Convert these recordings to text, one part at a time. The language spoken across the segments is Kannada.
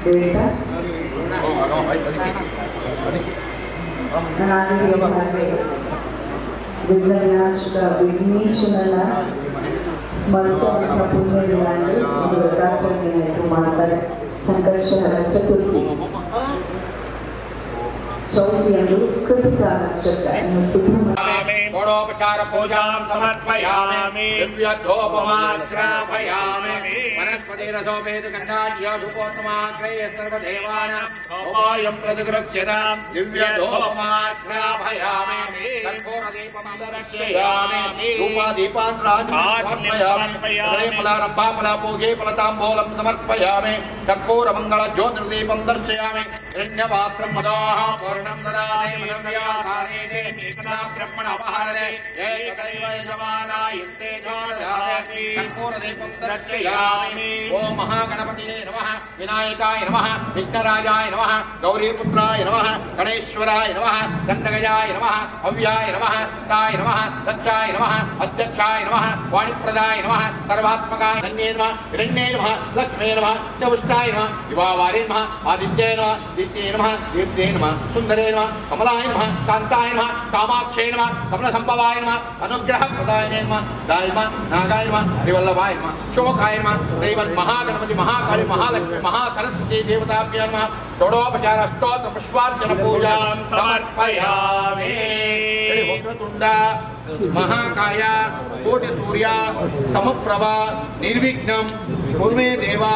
ಬೇಡ್ತಾ ನಾನು ವಿಘ್ನವಿನಾಶಕ ವಿಘ್ನೇಶ್ವರನ ಸ್ಮರಿಸುವಂಥ ಪುಣ್ಯ ದಿನ ಎಂದು ಒಂದು ವ್ರತಾಚರಣೆಯನ್ನು ಮಾಡ್ತಾರೆ ಸಂಕರ್ಷಣ ಚತುರ್ಥಿ ಚೌತಿಯಂದು ಕೃತಿಕ ನಕ್ಷತ್ರ ಇನ್ನು ಸುಬ್ರಹ್ಮಣ್ಯ षोडोपचार पूजां समर्पयामि दिव्यधोपमाश्रापयामि वनस्पतिरसोपेत गन्धाढ्योपोत्तमाग्रये सर्वदेवानां उपायं प्रतिगृह्यतां दिव्यधोपमाश्रापयामि कर्पूरदीपमदर्शयामि धूपादीपान् राजमर्पयामि फलारम्भा फलापूगे फलताम्बूलं समर्पयामि कर्पूरमङ्गलज्योतिर्दीपं दर्शयामि हिरण्यपात्रं मदाः पूर्णं ददामि मनव्याधारे एकदा ब्रह्मण अपहरणे एकदैव यजमाना युक्ते ज्वालधारयति कर्पूरदीपं दर्शयामि ॐ महागणपतिये नमः विनायकाय नमः विघ्नराजाय नमः गौरीपुत्राय नमः गणेश्वराय नमः गण्डगजाय नमः भव्याय नमः ताय नमः दक्षाय नमः अध्यक्षाय नमः वाणिप्रदाय नमः सर्वात्मकाय धन्ये नमः हिरण्ये नमः लक्ष्मे नमः चपुष्टाय नमः युवावारे नमः आदित्ये नमः दित्ये नमः दीप्ते नमः सुन्दरे नमः कमलाय नमः कान्ताय नमः कामाक्षे नमः कमलसम्भवाय नमः अनुग्रहप्रदाय नमः दाय नमः नागाय नमः हरिवल्लभाय नमः शोकाय नमः श्रीमन्महागणपति महाकाली महालक्ष्मी महासरस्वती देवताभ्य नमः षोडोपचार अष्टोत्तर पुष्पार्चन पूजां समर्पयामि वक्रतुण्ड महाकाय कोटि सूर्य समप्रभ निर्विघ्नं कुर्मे देवा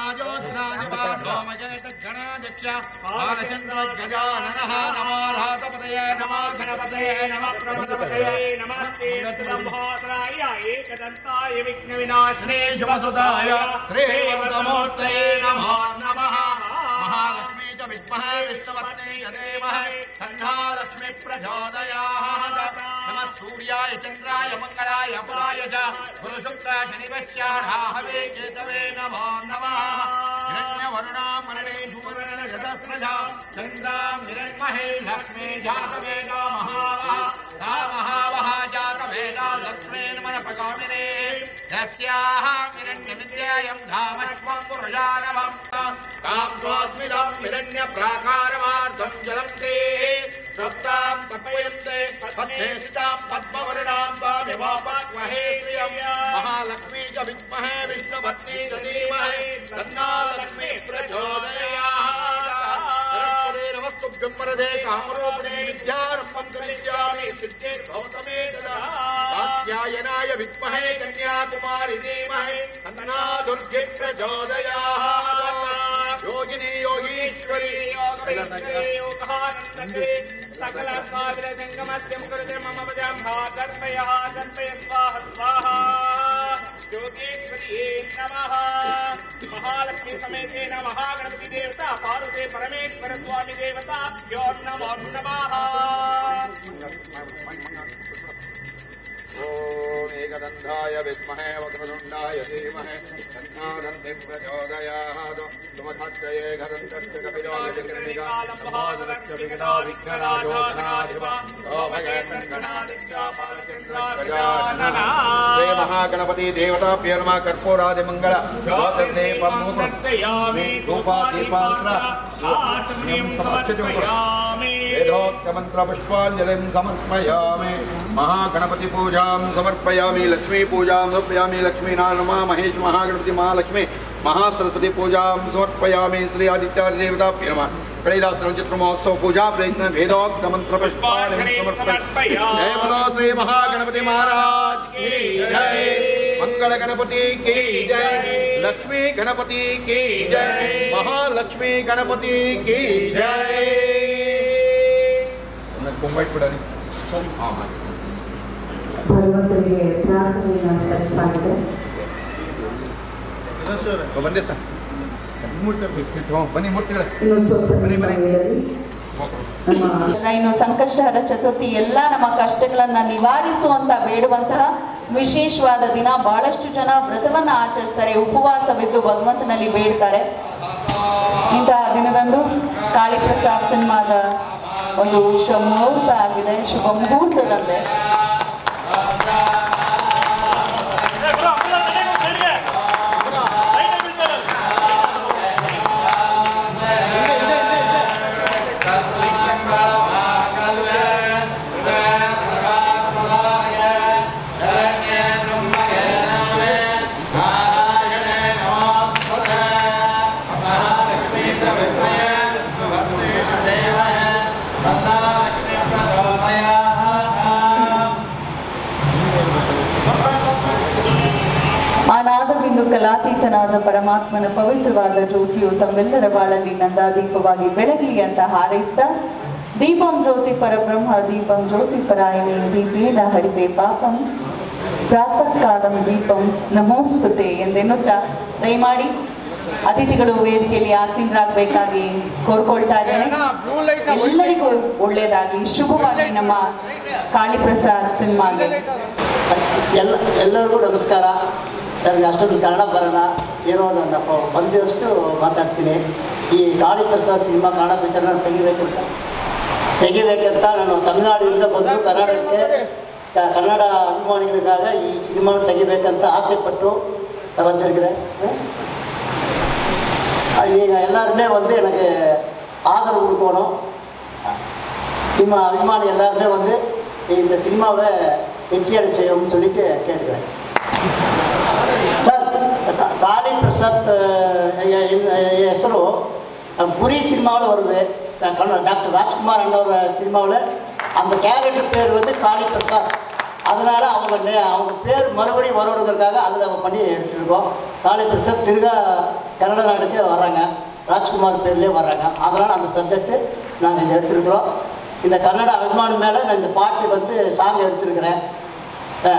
गजाननः नमो रातपतये नमो गणपतये नमः प्रमदपतये नमः ब्रह्मोदराय एकदन्ताय विघ्नविनाशने शुभसुताय श्रीवरदमूर्तये नमो नमः महालक्ष्मी च विद्महे विष्णुपत्नी च देमहे तन्ना लक्ष्मी प्रचोदयात् नमः सूर्याय चन्द्राय मङ्गलाय अपाय च गुरुशुक्र शनिवश्चाढाहवे केतवे नमो नमः हिरण्यवरुणां मरणे सुवर्णजतस्रजा चन्द्रां हिरण्महे लक्ष्मी जातवेदा महावः सा महावः जातवेदा लक्ष्मीन्मनपगामिने यस्याः हिरण्यविद्यायं धामश्वं पुरुषानवं तां स्वस्मिदं हिरण्यप्राकारमार्धं जलं ते सप्तां तपयन्ते पद्मेशितां पद्मवर्णां तामिवापक्वहे श्रियं महालक्ष्मी च विद्महे विष्णुपत्नी च धीमहि तन्ना लक्ष्मी प्रचोदयात् नमस्तुभ्यं वरदे कामरूपिणे विद्यारम्भं करिष्यामि सिद्धे गौतमे तदा कात्यायनाय विद्महे कन्याकुमारि धीमहि तन्ना दुर्गे प्रचोदयात् योगिनी योगीश्वरी सकलकाविरजङ्गमस्यं कृते मम पदं भागर्पयः दर्पय स्वाहा स्वाहा योगेश्वर्ये नमः महालक्ष्मी समेतेन महागणपति देवता पार्वते परमेश्वर स्वामी देवता यो नमो नमः ॐ एकदन्धाय विद्महे वक्रतुण्डाय धीमहि तन्नादन्ति प्रचोदयात् सुमथत्यये घदन्तस्य कपिलोकजकृणिका विघ्नो विघ्नराजोधनाधिपा శ్రీ మహాగణపతి దేవతాభ్యో నమ కర్పూరాది మంగళ జ్యోతిర్దీపం दर्शयामि धूपा दीपान्त्र वेदोक्तमन्त्रपुष्पाञ्जलिं समर्पयामि महागणपतिपूजां समर्पयामि लक्ष्मीपूजां समर्पयामि लक्ष्मीनारायणमा महेश महागणपति महालक्ष्मी महासरस्वतीपूजां समर्पयामि श्री आदित्यादिदेवताभ्यो नमः कलिदासनं चित्रमहोत्सव पूजा प्रयत्न वेदोक्तमन्त्रपुष्पाणि समर्पयामि जय बोलो श्री महागणपति महाराज की जय मंगल गणपति की जय लक्ष्मी गणपति की जय महालक्ष्मी गणपति की जय ಕುಂಬೈಟ್ ಬಿಡರಿ ಭಗವಂತನಿಗೆ ಪ್ರಾರ್ಥನೆಯನ್ನು ಸಲ್ಲಿಸಾಗಿದೆ ಬನ್ನಿ ಸರ್ ಬನ್ನಿ ಮೂರ್ತಿಗಳೇ ಇನ್ನು ಸ್ವಲ್ಪ ಸಮಯದಲ್ಲಿ ನಮ್ಮ ಇನ್ನು ಸಂಕಷ್ಟಹರ ಚತುರ್ಥಿ ಎಲ್ಲ ನಮ್ಮ ಕಷ್ಟಗಳನ್ನ ನಿವಾರಿಸುವಂತ ಬೇಡುವಂತಹ ವಿಶೇಷವಾದ ದಿನ ಬಹಳಷ್ಟು ಜನ ವ್ರತವನ್ನ ಆಚರಿಸ್ತಾರೆ ಉಪವಾಸವಿದ್ದು ಭಗವಂತನಲ್ಲಿ ಬೇಡ್ತಾರೆ ಇಂತಹ ದಿನದಂದು ಕಾಳಿಪ್ರಸಾದ್ ಸಿನಿಮಾದ ಒಂದು ಶುಭ ಮುಹೂರ್ತ ಆಗಿದೆ ಶುಭ ಮುಹೂರ್ತದಂತೆ Hey, bro, I'm gonna take a video. Right, I will tell you. ಒಂದು ಕಲಾತೀತನಾದ ಪರಮಾತ್ಮನ ಪವಿತ್ರವಾದ ಜ್ಯೋತಿಯು ತಮ್ಮೆಲ್ಲರ ಬಾಳಲ್ಲಿ ನಂದಾದೀಪವಾಗಿ ಬೆಳಗಲಿ ಅಂತ ಹಾರೈಸ್ತಾ ದೀಪಂ ಜ್ಯೋತಿ ಪರಬ್ರಹ್ಮ ದೀಪಂ ಜ್ಯೋತಿ ಪರಾಯಣಿ ದೀಪೇನ ಹರಿತೆ ಪಾಪಂ ಪ್ರಾತಃ ಕಾಲಂ ದೀಪಂ ನಮೋಸ್ತುತೆ ಎಂದೆನ್ನುತ್ತಾ ದಯಮಾಡಿ ಅತಿಥಿಗಳು ವೇದಿಕೆಯಲ್ಲಿ ಆಸೀನರಾಗಬೇಕಾಗಿ ಕೋರ್ಕೊಳ್ತಾ ಇದ್ದೇನೆ ಎಲ್ಲರಿಗೂ ಒಳ್ಳೆಯದಾಗಲಿ ಶುಭವಾಗಿ ನಮ್ಮ ಕಾಳಿಪ್ರಸಾದ್ ಸಿನಿಮಾಗೆ ಎಲ್ಲ ಎಲ್ಲರಿಗೂ ನಮಸ್ಕಾರ ನನಗೆ ಅಷ್ಟೊಂದು ಕನ್ನಡ ಬರೋಣ ಏನೋ ನನ್ನ ಬಂದಿರೋಷ್ಟು ಮಾತಾಡ್ತೀನಿ ಈ ಕಾಳಿ ಪ್ರಸಾದ್ ಸಿನಿಮಾ ಕನ್ನಡ ಪಿಕ್ಚರ್ನ ತೆಗಿಬೇಕು ಅಂತ ತೆಗಿಬೇಕಂತ ನಾನು ತಮಿಳುನಾಡಿನಿಂದ ಬಂದು ಕರ್ನಾಟಕಕ್ಕೆ ಕ- ಕನ್ನಡ ಅಭಿಮಾನಿಗಳಿಗಾಗ ಈ ಸಿನಿಮಾ ತೆಗಿಬೇಕಂತ ಆಸೆ ಪಟ್ಟು வந்திருக்கிறேன் நீங்கள் எல்லாருமே வந்து எனக்கு ஆதரவு கொடுக்கணும் ನಿಮ್ಮ ಅಭಿಮಾನಿ எல்லாருமே வந்து இந்த சினிமாவை வெற்றியடை செய்யணும்னு சொல்லிட்டு கேட்குறேன் ಸರ್ ಕಾ- ಕಾಳಿ ಪ್ರಸಾದ್ ಹೆಸರು ಗುರಿ சினிமாவில் வருது க- கண்ண- டாக்டர் ராஜ்குமார் அண்ணோட சினிமாவில் அந்த கேரக்டர் பேர் வந்து காளி பிரசாத் அதனால் அவங்க நே- அவங்க பேர் மறுபடியும் வரணுங்கிறதுக்காக அதில் நம்ம பண்ணி எடுத்துருக்கோம் காளி பிரசாத் திருகா கன்னட நாட்டுக்கு வர்றாங்க ராஜ்குமார் பேர்லேயே வர்றாங்க அதனால் அந்த சப்ஜெக்ட்டு நாங்கள் இதை எடுத்துருக்குறோம் இந்த கன்னட அபிமானம் மேலே நான் இந்த பாட்டு வந்து சாங் எடுத்திருக்கிறேன் ஆ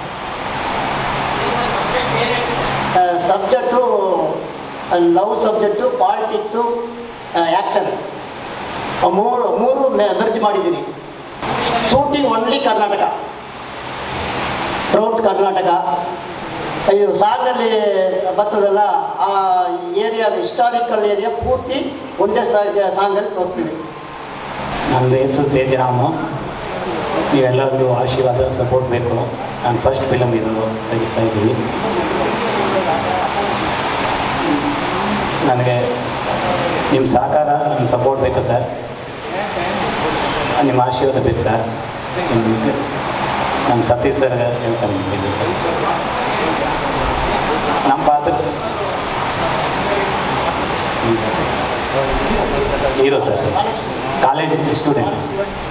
subject love subject politics action ಮೂರು ಮೂರು ಮೆರ್ಜ್ ಮಾಡಿದ್ದೀನಿ shooting only Karnataka throughout Karnataka ಇದು ಸಾಂಗಲ್ಲಿ ಬರ್ತದಲ್ಲ ಆ ಏರಿಯಾ ಹಿಸ್ಟಾರಿಕಲ್ ಏರಿಯಾ ಪೂರ್ತಿ ಒಂದೇ ಸಾಂಗಲ್ಲಿ ತೋರಿಸ್ತೀವಿ ನನ್ನ ಹೆಸರು ತೇಜರಾಮು ನೀವೆಲ್ಲರದ್ದು ಆಶೀರ್ವಾದ ಸಪೋರ್ಟ್ ಬೇಕು ನಾನು ಫಸ್ಟ್ ಫಿಲಮ್ ಇದು ತೆಗಿಸ್ತಾ ಇದ್ದೀವಿ ನನಗೆ ನಿಮ್ಮ ಸಹಕಾರ ನಿಮ್ಮ ಸಪೋರ್ಟ್ ಬೇಕು ಸರ್ ನಿಮ್ಮ ಆಶೀರ್ವಾದ ಬೇಕು ಸರ್ ಇನ್ನು ನಮ್ಮ ಸತೀಶ್ ಸರ್ ಹೇಳ್ತಾರೆ ನಿಮಗೆ ಸರ್ ನಮ್ಮ ಪಾತ್ರ hero sir college students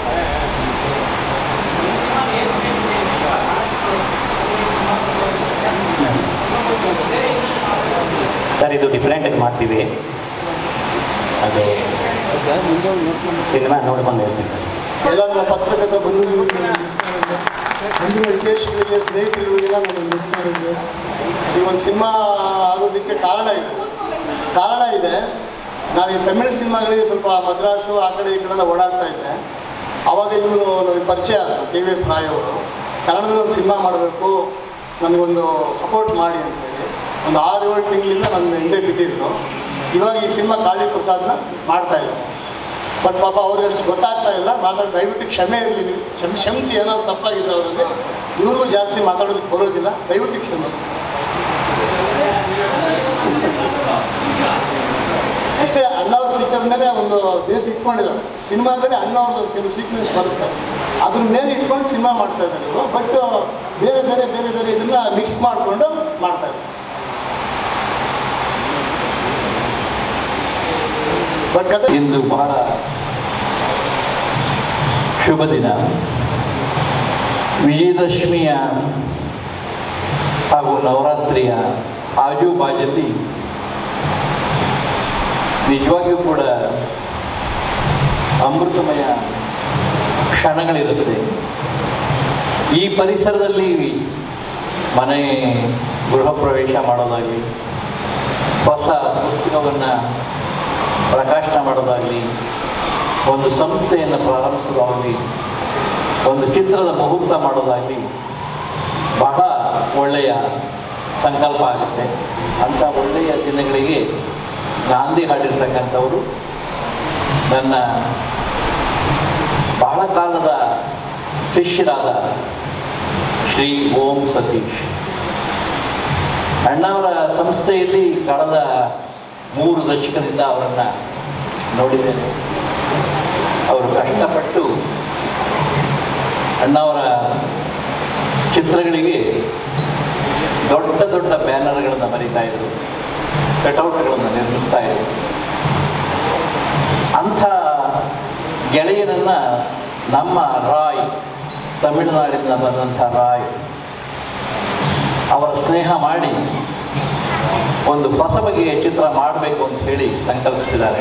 sir ಇದು ಡಿಫ್ರೆಂಟಾಗಿ ಮಾಡ್ತೀವಿ ಅದು ಸಿನಿಮಾ ನೋಡ್ಕೊಂಡು ಹೇಳ್ತೀನಿ ಸರ್ ಎಲ್ಲ ನಮ್ಮ ಪತ್ರಕರ್ತರ ಬಂಧುಗಳಿಗೆ ಬಂಧು ವಿದೇಶಗಳಿಗೆ ಸ್ನೇಹಿತರುಗಳಿಗೆಲ್ಲ ನಾನು ಮಿಸ್ ಮಾಡಿದ್ದೆ ಈ ಒಂದು ಸಿನಿಮಾ ಆಗೋದಕ್ಕೆ ಕಾರಣ ಇದೆ ಕಾರಣ ಇದೆ ನಾನು ಈ ತಮಿಳು ಸಿನಿಮಾಗಳಿಗೆ ಸ್ವಲ್ಪ ಮದ್ರಾಸು ಆ ಕಡೆ ಈ ಕಡೆ ಎಲ್ಲ ಓಡಾಡ್ತಾ ಇದ್ದೆ ಆವಾಗ ಇವರು ನನಗೆ ಪರಿಚಯ ಆದರು ಕೆ ವಿ ಎಸ್ ರಾಯ್ ಅವರು ಕನ್ನಡದಲ್ಲಿ ಒಂದು ಸಿನಿಮಾ ಮಾಡಬೇಕು ನನಗೊಂದು ಸಪೋರ್ಟ್ ಮಾಡಿ ಅಂತೇಳಿ ಒಂದು ಆರು ಏಳು ತಿಂಗಳಿಂದ ನನ್ನ ಹಿಂದೆ ಬಿದ್ದಿದ್ರು ಇವಾಗ ಈ ಸಿನಿಮಾ ಕಾಳಿ ಪ್ರಸಾದ್ನ ಮಾಡ್ತಾ ಇದ್ದಾರೆ ಬಟ್ ಪಾಪ ಅವ್ರಿಗೆ ಅಷ್ಟು ಗೊತ್ತಾಗ್ತಾ ಇಲ್ಲ ಮಾತಾಡಿ ದಯವಿಟ್ಟು ಕ್ಷಮೆ ಇರಲಿ ನೀವು ಕ್ಷಮ ಕ್ಷಮಿಸಿ ಏನಾದ್ರು ತಪ್ಪಾಗಿದ್ರೆ ಅವರಲ್ಲಿ ಇವ್ರಿಗೂ ಜಾಸ್ತಿ ಮಾತಾಡೋದಕ್ಕೆ ಬರೋದಿಲ್ಲ ದಯವಿಟ್ಟು ಕ್ಷಮಿಸಿ ಅಷ್ಟೇ ಅಣ್ಣವ್ರ ಪಿಕ್ಚರ್ ಮೇಲೆ ಒಂದು ಬೇಸ್ ಇಟ್ಕೊಂಡಿದ್ದಾರೆ ಸಿನಿಮಾದಲ್ಲಿ ಅಣ್ಣವ್ರದ್ದು ಕೆಲವು ಸೀಕ್ವೆನ್ಸ್ ಬರುತ್ತೆ ಅದ್ರ ಮೇಲೆ ಇಟ್ಕೊಂಡು ಸಿನಿಮಾ ಮಾಡ್ತಾ ಇದ್ದಾರೆ ಇವರು ಬಟ್ ಬೇರೆ ಬೇರೆ ಬೇರೆ ಬೇರೆ ಇದನ್ನ ಮಿಕ್ಸ್ ಮಾಡಿಕೊಂಡು ಮಾಡ್ತಾ ಇದ್ದಾರೆ ಬಟ್ ಕತೆ ಇಂದು ಬಹಳ ಶುಭ ದಿನ ವಿಜಯದಶಮಿಯ ಹಾಗೂ ನವರಾತ್ರಿಯ ಆಜುಬಾಜಲ್ಲಿ ನಿಜವಾಗಿಯೂ ಕೂಡ ಅಮೃತಮಯ ಕ್ಷಣಗಳಿರುತ್ತೆ ಈ ಪರಿಸರದಲ್ಲಿ ಮನೆ ಗೃಹ ಪ್ರವೇಶ ಮಾಡೋದಾಗಲಿ ಹೊಸ ಪುಸ್ತಕವನ್ನು ಪ್ರಕಾಶನ ಮಾಡೋದಾಗಲಿ ಒಂದು ಸಂಸ್ಥೆಯನ್ನು ಪ್ರಾರಂಭಿಸೋದಾಗಲಿ ಒಂದು ಚಿತ್ರದ ಮುಹೂರ್ತ ಮಾಡೋದಾಗಲಿ ಬಹಳ ಒಳ್ಳೆಯ ಸಂಕಲ್ಪ ಆಗುತ್ತೆ ಅಂಥ ಒಳ್ಳೆಯ ದಿನಗಳಿಗೆ ನಾಂದಿ ಹಾಡಿರ್ತಕ್ಕಂಥವರು ನನ್ನ ಬಹಳ ಕಾಲದ ಶಿಷ್ಯರಾದ ಶ್ರೀ ಓಂ ಸತೀಶ್ ಅಣ್ಣವರ ಸಂಸ್ಥೆಯಲ್ಲಿ ಕಳೆದ ಮೂರು ದಶಕದಿಂದ ಅವರನ್ನು ನೋಡಿದ್ದೇನೆ ಅವರು ಕಷ್ಟಪಟ್ಟು ಅಣ್ಣವರ ಚಿತ್ರಗಳಿಗೆ ದೊಡ್ಡ ದೊಡ್ಡ ಬ್ಯಾನರ್ಗಳನ್ನು ಬರೀತಾ ಇದ್ರು ಕಟೌಟ್ಗಳನ್ನು ನಿರ್ಮಿಸ್ತಾ ಇದ್ರು ಅಂಥ ಗೆಳೆಯನನ್ನು ನಮ್ಮ ರಾಯ್ ತಮಿಳುನಾಡಿಂದ ಬಂದಂಥ ರಾಯ್ ಅವರ ಸ್ನೇಹ ಮಾಡಿ ಒಂದು ಹೊಸ ಬಗೆಯ ಚಿತ್ರ ಮಾಡಬೇಕು ಅಂತ ಹೇಳಿ ಸಂಕಲ್ಪಿಸಿದ್ದಾರೆ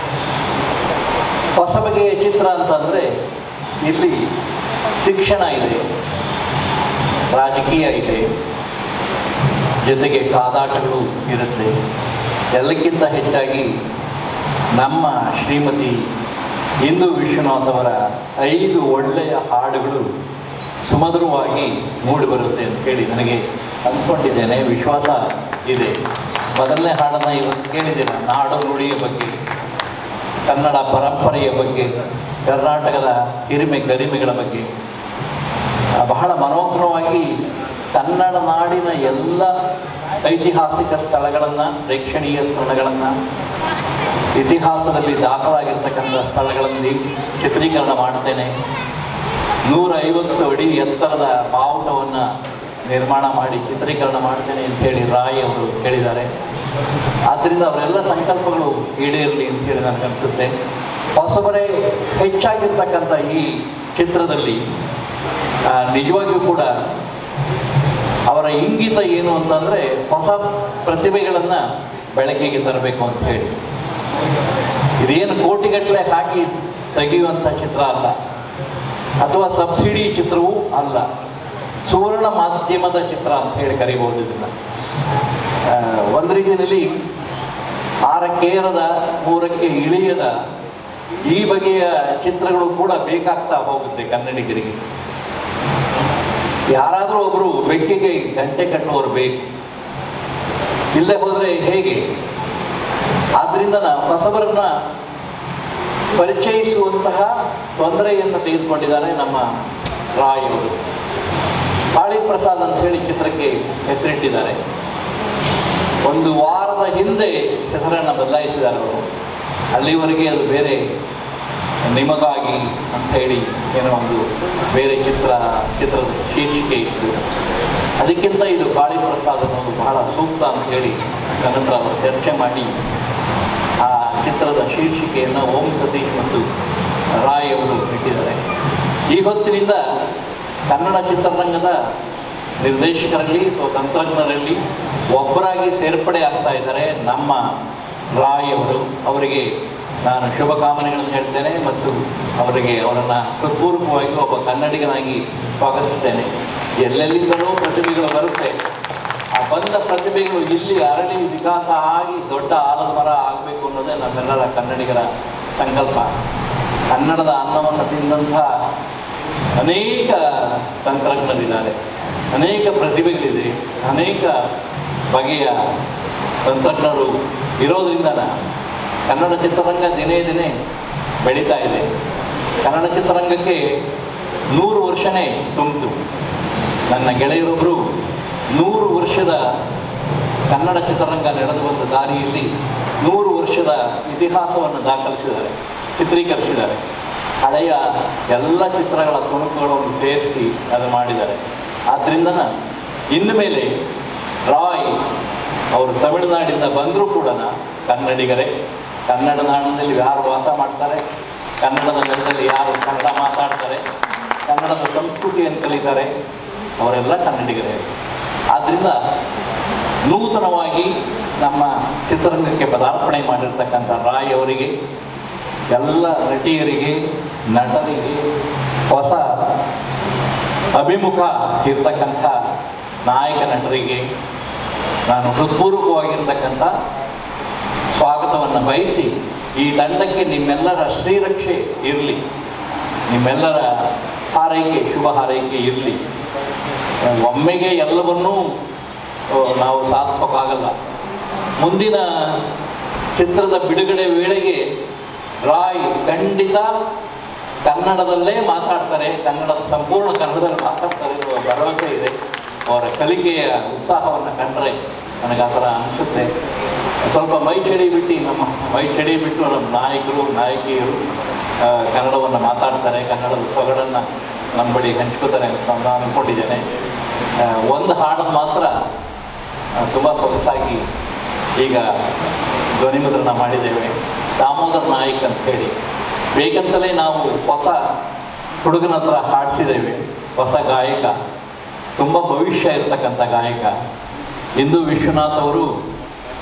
ಹೊಸ ಬಗೆಯ ಚಿತ್ರ ಅಂತಂದರೆ ಇಲ್ಲಿ ಶಿಕ್ಷಣ ಇದೆ ರಾಜಕೀಯ ಇದೆ ಜೊತೆಗೆ ಕಾದಾಟಗಳು ಇರುತ್ತೆ ಎಲ್ಲಕ್ಕಿಂತ ಹೆಚ್ಚಾಗಿ ನಮ್ಮ ಶ್ರೀಮತಿ ಇಂದು ವಿಶ್ವನಾಥ್ ಅವರ ಐದು ಒಳ್ಳೆಯ ಹಾಡುಗಳು ಸುಮಧುರವಾಗಿ ಮೂಡಿಬರುತ್ತೆ ಅಂತ ಹೇಳಿ ನನಗೆ ಅಂದ್ಕೊಂಡಿದ್ದೇನೆ ವಿಶ್ವಾಸ ಇದೆ ಮೊದಲನೇ ಹಾಡನ್ನು ಇವತ್ತು ಕೇಳಿದ್ದೀರ ನಾಡು ನುಡಿಯ ಬಗ್ಗೆ ಕನ್ನಡ ಪರಂಪರೆಯ ಬಗ್ಗೆ ಕರ್ನಾಟಕದ ಹಿರಿಮೆ ಗರಿಮೆಗಳ ಬಗ್ಗೆ ಆ, ಬಹಳ ಮನೋಹರವಾಗಿ ಕನ್ನಡ ನಾಡಿನ ಎಲ್ಲ ಐತಿಹಾಸಿಕ ಸ್ಥಳಗಳನ್ನು ಪ್ರೇಕ್ಷಣೀಯ ಸ್ಥಳಗಳನ್ನು ಇತಿಹಾಸದಲ್ಲಿ ದಾಖಲಾಗಿರ್ತಕ್ಕಂಥ ಸ್ಥಳಗಳಲ್ಲಿ ಚಿತ್ರೀಕರಣ ಮಾಡ್ತೇನೆ ನೂರ ಐವತ್ತು ಅಡಿ ಎತ್ತರದ ಬಾವುಟವನ್ನು ನಿರ್ಮಾಣ ಮಾಡಿ ಚಿತ್ರೀಕರಣ ಮಾಡ್ತೇನೆ ಅಂತೇಳಿ ರಾಯ್ ಅವರು ಹೇಳಿದ್ದಾರೆ ಆದ್ದರಿಂದ ಅವರೆಲ್ಲ ಸಂಕಲ್ಪಗಳು ಈಡೇರಲಿ ಅಂತೇಳಿ ನನಗನ್ಸುತ್ತೆ ಹೊಸಬರೇ ಹೆಚ್ಚಾಗಿರ್ತಕ್ಕಂಥ ಈ ಚಿತ್ರದಲ್ಲಿ ಆ, ನಿಜವಾಗಿಯೂ ಕೂಡ ಅವರ ಇಂಗಿತ ಏನು ಅಂತಂದರೆ ಹೊಸ ಪ್ರತಿಭೆಗಳನ್ನು ಬೆಳಕಿಗೆ ತರಬೇಕು ಅಂತ ಹೇಳಿ ಇದೇನು ಕೋಟಿಗಟ್ಟಲೆ ಹಾಕಿ ತೆಗೆಯುವಂಥ ಚಿತ್ರ ಅಲ್ಲ ಅಥವಾ ಸಬ್ಸಿಡಿ ಚಿತ್ರವೂ ಅಲ್ಲ ಸುವರ್ಣ ಮಾಧ್ಯಮದ ಚಿತ್ರ ಅಂತ ಹೇಳಿ ಕರಿಬಹುದು ಇದನ್ನು ಆ, ಒಂದು ರೀತಿಯಲ್ಲಿ ಆರಕ್ಕೇರದ ಮೂರಕ್ಕೆ ಇಳಿಯದ ಈ ಬಗೆಯ ಚಿತ್ರಗಳು ಕೂಡ ಬೇಕಾಗ್ತಾ ಹೋಗುತ್ತೆ ಕನ್ನಡಿಗರಿಗೆ ಯಾರಾದರೂ ಒಬ್ಬರು ಬೆಕ್ಕಿಗೆ ಗಂಟೆ ಕಟ್ಟುವವರು ಬೇಕು ಇಲ್ಲದೆ ಹೋದರೆ ಹೇಗೆ ಆದ್ದರಿಂದ ನಾವು ಹೊಸಬರನ್ನ ಪರಿಚಯಿಸುವಂತಹ ತೊಂದರೆಯನ್ನು ತೆಗೆದುಕೊಂಡಿದ್ದಾರೆ ನಮ್ಮ ರಾಯ್ ಅವರು ಕಾಳಿ ಪ್ರಸಾದ್ ಅಂತ ಹೇಳಿ ಚಿತ್ರಕ್ಕೆ ಹೆಸರಿಟ್ಟಿದ್ದಾರೆ ಒಂದು ವಾರದ ಹಿಂದೆ ಹೆಸರನ್ನು ಬದಲಾಯಿಸಿದ್ದಾರೆ ಅವರು ಅಲ್ಲಿವರೆಗೆ ಅದು ಬೇರೆ ನಿಮಗಾಗಿ ಅಂತ ಹೇಳಿ ಏನೋ ಒಂದು ಬೇರೆ ಚಿತ್ರ ಚಿತ್ರದ ಶೀರ್ಷಿಕೆ ಇತ್ತು ಅದಕ್ಕಿಂತ ಇದು ಕಾಳಿ ಪ್ರಸಾದ್ ಅನ್ನೋದು ಬಹಳ ಸೂಕ್ತ ಅಂತ ಹೇಳಿ ನನ್ನ ಹತ್ರ ಅವರು ಚರ್ಚೆ ಮಾಡಿ ಆ ಚಿತ್ರದ ಶೀರ್ಷಿಕೆಯನ್ನು ಓಂ ಸತೀಶ್ ಮತ್ತು ರಾಯ್ ಅವರು ಇಟ್ಟಿದ್ದಾರೆ ಈ ಹೊತ್ತಿನಿಂದ ಕನ್ನಡ ಚಿತ್ರರಂಗದ ನಿರ್ದೇಶಕರಲ್ಲಿ ಅಥವಾ ತಂತ್ರಜ್ಞರಲ್ಲಿ ಒಬ್ಬರಾಗಿ ಸೇರ್ಪಡೆ ಆಗ್ತಾ ಇದ್ದಾರೆ ನಮ್ಮ ರಾಯ್ ಅವರು ಅವರಿಗೆ ನಾನು ಶುಭಕಾಮನೆಗಳನ್ನು ಹೇಳ್ತೇನೆ ಮತ್ತು ಅವರಿಗೆ ಅವರನ್ನು ಹೃತ್ಪೂರ್ವಕವಾಗಿ ಒಬ್ಬ ಕನ್ನಡಿಗನಾಗಿ ಸ್ವಾಗತಿಸ್ತೇನೆ ಎಲ್ಲೆಲ್ಲಿಂದಲೂ ಪ್ರತಿಭೆಗಳು ಬರುತ್ತೆ ಆ ಬಂದ ಪ್ರತಿಭೆಗಳು ಇಲ್ಲಿ ಅರಳಿ ವಿಕಾಸ ಆಗಿ ದೊಡ್ಡ ಆಲದ ಮರ ಆಗಬೇಕು ಅನ್ನೋದೇ ನಮ್ಮೆಲ್ಲರ ಕನ್ನಡಿಗರ ಸಂಕಲ್ಪ ಕನ್ನಡದ ಅನ್ನವನ್ನು ತಿಂದಂಥ ಅನೇಕ ತಂತ್ರಜ್ಞರಿದ್ದಾರೆ ಅನೇಕ ಪ್ರತಿಭೆಗಳಿದೆ ಅನೇಕ ಬಗೆಯ ತಂತ್ರಜ್ಞರು ಇರೋದ್ರಿಂದ ಕನ್ನಡ ಚಿತ್ರರಂಗ ದಿನೇ ದಿನೇ ಬೆಳೀತಾ ಇದೆ ಕನ್ನಡ ಚಿತ್ರರಂಗಕ್ಕೆ ನೂರು ವರ್ಷನೇ ತುಂಬಿತು ನನ್ನ ಗೆಳೆಯರೊಬ್ಬರು ನೂರು ವರ್ಷದ ಕನ್ನಡ ಚಿತ್ರರಂಗ ನಡೆದು ಬಂದ ದಾರಿಯಲ್ಲಿ ನೂರು ವರ್ಷದ ಇತಿಹಾಸವನ್ನು ದಾಖಲಿಸಿದ್ದಾರೆ ಚಿತ್ರೀಕರಿಸಿದ್ದಾರೆ ಹಳೆಯ ಎಲ್ಲ ಚಿತ್ರಗಳ ತುಣುಕುಗಳನ್ನು ಸೇರಿಸಿ ಅದು ಮಾಡಿದ್ದಾರೆ ಆದ್ದರಿಂದ ಇನ್ನು ಮೇಲೆ ರಾಯ್ ಅವರು ತಮಿಳುನಾಡಿಂದ ಬಂದರೂ ಕೂಡ ಕನ್ನಡಿಗರೇ ಕನ್ನಡ ನಾಡಿನಲ್ಲಿ ಯಾರು ವಾಸ ಮಾಡ್ತಾರೆ ಕನ್ನಡದ ನೆಲದಲ್ಲಿ ಯಾರು ಕನ್ನಡ ಮಾತಾಡ್ತಾರೆ ಕನ್ನಡದ ಸಂಸ್ಕೃತಿಯನ್ನು ಕಲಿತಾರೆ ಅವರೆಲ್ಲ ಕನ್ನಡಿಗರೇ ಆದ್ದರಿಂದ ನೂತನವಾಗಿ ನಮ್ಮ ಚಿತ್ರರಂಗಕ್ಕೆ ಪದಾರ್ಪಣೆ ಮಾಡಿರ್ತಕ್ಕಂಥ ರಾಯ್ ಅವರಿಗೆ ಎಲ್ಲ ನಟಿಯರಿಗೆ ನಟರಿಗೆ ಹೊಸ ಅಭಿಮುಖ ಇರ್ತಕ್ಕಂಥ ನಾಯಕ ನಟರಿಗೆ ನಾನು ಹೃತ್ಪೂರ್ವಕವಾಗಿರ್ತಕ್ಕಂಥ ಸ್ವಾಗತವನ್ನು ಬಯಸಿ ಈ ತಂಡಕ್ಕೆ ನಿಮ್ಮೆಲ್ಲರ ಶ್ರೀರಕ್ಷೆ ಇರಲಿ ನಿಮ್ಮೆಲ್ಲರ ಹಾರೈಕೆ ಶುಭ ಹಾರೈಕೆ ಇರಲಿ ಒಮ್ಮೆಗೆ ಎಲ್ಲವನ್ನೂ ಆ, ನಾವು ಸಾಧಿಸೋಕ್ಕಾಗಲ್ಲ ಮುಂದಿನ ಚಿತ್ರದ ಬಿಡುಗಡೆ ವೇಳೆಗೆ ರಾಯ್ ಖಂಡಿತ ಕನ್ನಡದಲ್ಲೇ ಮಾತಾಡ್ತಾರೆ ಕನ್ನಡದ ಸಂಪೂರ್ಣ ಕನ್ನಡದಲ್ಲಿ ಮಾತಾಡ್ತಾರೆ ಅನ್ನುವ ಭರವಸೆ ಇದೆ ಅವರ ಕಲಿಕೆಯ ಉತ್ಸಾಹವನ್ನು ಕಂಡ್ರೆ ನನಗೆ ಆ ಥರ ಅನಿಸುತ್ತೆ ಸ್ವಲ್ಪ ಮೈ ಚಳಿ ಬಿಟ್ಟು ನಮ್ಮ ಮೈ ಚಳಿ ಬಿಟ್ಟು ನಮ್ಮ ನಾಯಕರು ನಾಯಕಿಯರು ಆ, ಕನ್ನಡವನ್ನು ಮಾತಾಡ್ತಾರೆ ಕನ್ನಡದ ಸೊಗಡನ್ನು ನಮ್ಮ ಬಳಿ ಹಂಚ್ಕೋತಾರೆ ಅಂತ ನಾನು ಅಂದ್ಕೊಂಡಿದ್ದೇನೆ ಆ, ಒಂದು ಹಾಡನ್ನು ಮಾತ್ರ ತುಂಬ ಸೊಗಸಾಗಿ ಈಗ ಧ್ವನಿಮುದ್ರಣ ಮಾಡಿದ್ದೇವೆ ದಾಮೋದರ್ ನಾಯಕ್ ಅಂತ ಹೇಳಿ ಬೇಕಂತಲೇ ನಾವು ಹೊಸ ಹುಡುಗನ ಹತ್ರ ಹಾಡಿಸಿದ್ದೇವೆ ಹೊಸ ಗಾಯಕ ತುಂಬ ಭವಿಷ್ಯ ಇರತಕ್ಕಂಥ ಗಾಯಕ ಇಂದು ವಿಶ್ವನಾಥ್ ಅವರು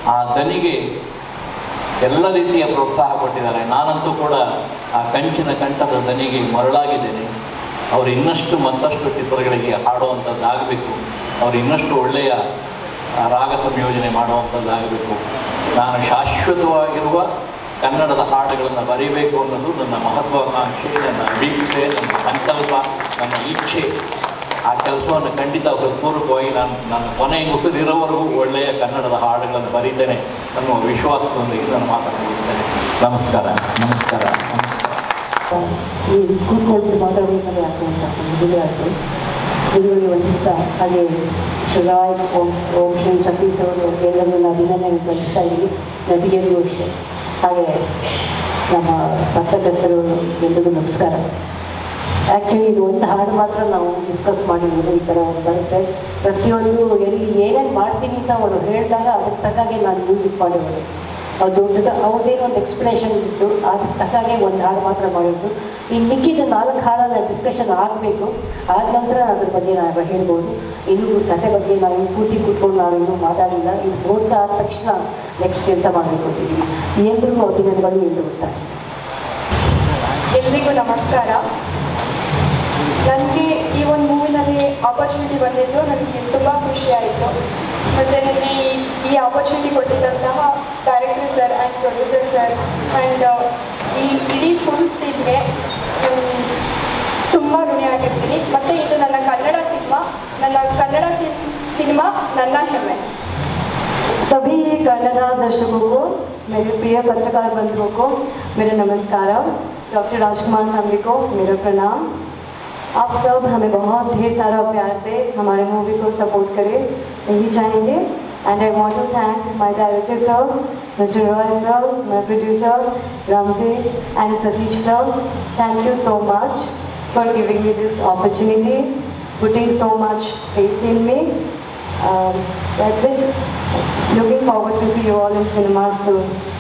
ಆ ದನಿಗೆ ಎಲ್ಲ ರೀತಿಯ ಪ್ರೋತ್ಸಾಹ ಕೊಟ್ಟಿದ್ದಾರೆ ನಾನಂತೂ ಕೂಡ ಆ ಕಂಚಿನ ಕಂಠದ ದನಿಗೆ ಮರಳಾಗಿದ್ದೇನೆ ಅವರು ಇನ್ನಷ್ಟು ಮತ್ತಷ್ಟು ಚಿತ್ರಗಳಿಗೆ ಹಾಡುವಂಥದ್ದಾಗಬೇಕು ಅವರು ಇನ್ನಷ್ಟು ಒಳ್ಳೆಯ ಆ, ರಾಗ ಸಂಯೋಜನೆ ಮಾಡುವಂಥದ್ದಾಗಬೇಕು ನಾನು ಶಾಶ್ವತವಾಗಿರುವ ಕನ್ನಡದ ಹಾಡುಗಳನ್ನು ಬರೀಬೇಕು ಅನ್ನೋದು ನನ್ನ ಮಹತ್ವಾಕಾಂಕ್ಷೆ ನನ್ನ ಅಭಿಪ್ಸೆ ನನ್ನ ಸಂಕಲ್ಪ ನನ್ನ ಇಚ್ಛೆ ಆ ಕೆಲಸವನ್ನು ಖಂಡಿತ ಹೃತ್ಪೂರ್ವಕವಾಗಿ ನಾನು ನನ್ನ ಕೊನೆಯ ಉಸಿರಿರೋವರೆಗೂ ಒಳ್ಳೆಯ ಕನ್ನಡದ ಹಾಡುಗಳನ್ನು ಬರೀತೇನೆ ಅನ್ನುವ ವಿಶ್ವಾಸದೊಂದಿಗೆ ನಾನು ಮಾತನ್ನು ಮುಗಿಸ್ತೇನೆ ನಮಸ್ಕಾರ ನಮಸ್ಕಾರ ನಮಸ್ಕಾರ ಈ ಕೂತ್ಕೊಂಡು ಮಾತಾಡಬೇಕಾದ್ರೆ ಯಾಕೆ ಅಂತ ಮುಜುಗರ ಆಯಿತು ಗುರುಗಳಿಗೆ ವಂದಿಸ್ತಾ ಹಾಗೆ ಶಿವರಾಯ್ ಓಂ ಓಂ ಶ್ರೀ ಸತೀಶ್ ಅವರು ಎಲ್ಲರನ್ನು ನಾನು ಅಭಿನಂದನೆ ಸಲ್ಲಿಸ್ತಾ ಇದ್ದೀನಿ ನಟಿಯರಿಗೂ ಅಷ್ಟೇ ಹಾಗೆ ನಮ್ಮ ಪತ್ರಕರ್ತರು ಎಲ್ಲರಿಗೂ ನಮಸ್ಕಾರ ಆ್ಯಕ್ಚುಲಿ ಇದು ಒಂದು ಹಾಡು ಮಾತ್ರ ನಾವು ಡಿಸ್ಕಸ್ ಮಾಡಿದ್ದೀವಿ ಈ ಥರ ಬರುತ್ತೆ ಪ್ರತಿಯೊಂದು ಎಲ್ಲಿ ಏನೇನು ಮಾಡ್ತೀನಿ ಅಂತ ಅವರು ಹೇಳಿದಾಗ ಅದಕ್ಕೆ ತಕ್ಕಾಗೆ ನಾನು ಮ್ಯೂಸಿಕ್ ಮಾಡಿರೋದು ಅದು ದೊಡ್ಡದು ಅವ್ರದ್ದೇನೋ ಒಂದು ಎಕ್ಸ್ಪ್ಲನೇಷನ್ ಇತ್ತು ಅದಕ್ಕೆ ತಕ್ಕಾಗೆ ಒಂದು ಹಾಡು ಮಾತ್ರ ಮಾಡಿದ್ದು ಇನ್ನು ಮಿಕ್ಕಿದ ನಾಲ್ಕು ಹಾಡನ್ನ ಡಿಸ್ಕಷನ್ ಆಗಬೇಕು ಆದ ನಂತರ ಅದ್ರ ಬಗ್ಗೆ ನಾವು ಹೇಳ್ಬೋದು ಇನ್ನೂ ಕತೆ ಬಗ್ಗೆ ನಾವು ಇನ್ನು ಕೂತಿ ಕೂತ್ಕೊಂಡು ನಾವಿನ್ನೂ ಮಾತಾಡಿಲ್ಲ ಇದು ಪೂರ್ತಿ ಆದ ತಕ್ಷಣ ನೆಕ್ಸ್ಟ್ ಕೆಲಸ ಮಾಡಬೇಕು ಅಂತಿದ್ದೀವಿ ಎಲ್ರಿಗೂ ಅಭಿನಂದನೆಗಳು ಎಂದು ಗೊತ್ತಾಗ್ತದೆ ಎಲ್ರಿಗೂ ನಮಸ್ಕಾರ ನನಗೆ ಈ ಒಂದು ಮೂವಿನಲ್ಲಿ ಆಪರ್ಚುನಿಟಿ ಬಂದಿದ್ದು ನನಗೆ ತುಂಬ ಖುಷಿ ಆಯಿತು ಮತ್ತು ನನಗೆ ಈ ಈ ಆಪರ್ಚುನಿಟಿ ಕೊಟ್ಟಿದ್ದಂತಹ director sir and producer sir and ಈ ಇಡೀ ಫುಲ್ ಟೀಮ್ಗೆ ತುಂಬ ಋಣಿಯಾಗಿರ್ತೀನಿ ಮತ್ತು ಇದು ನನ್ನ ಕನ್ನಡ ಸಿನಿಮಾ ನನ್ನ ಕನ್ನಡ ಸಿನಿಮಾ ನನ್ನ ಹೆಮ್ಮೆ सभी कन्नड़ा दर्शकों को मेरे प्रिय पत्रकार बंधुओं को मेरा नमस्कार डॉक्टर राजकुमार सामने को मेरा प्रणाम आप सब हमें बहुत ढेर सारा प्यार दे हमारे मूवी को सपोर्ट करें यही चाहेंगे and I want to thank my director sir mister Roy sir my producer Ramtej and Satish sir thank you so much for giving me this opportunity putting so much faith in me um, that's it. Looking forward to see you all in cinemas soon.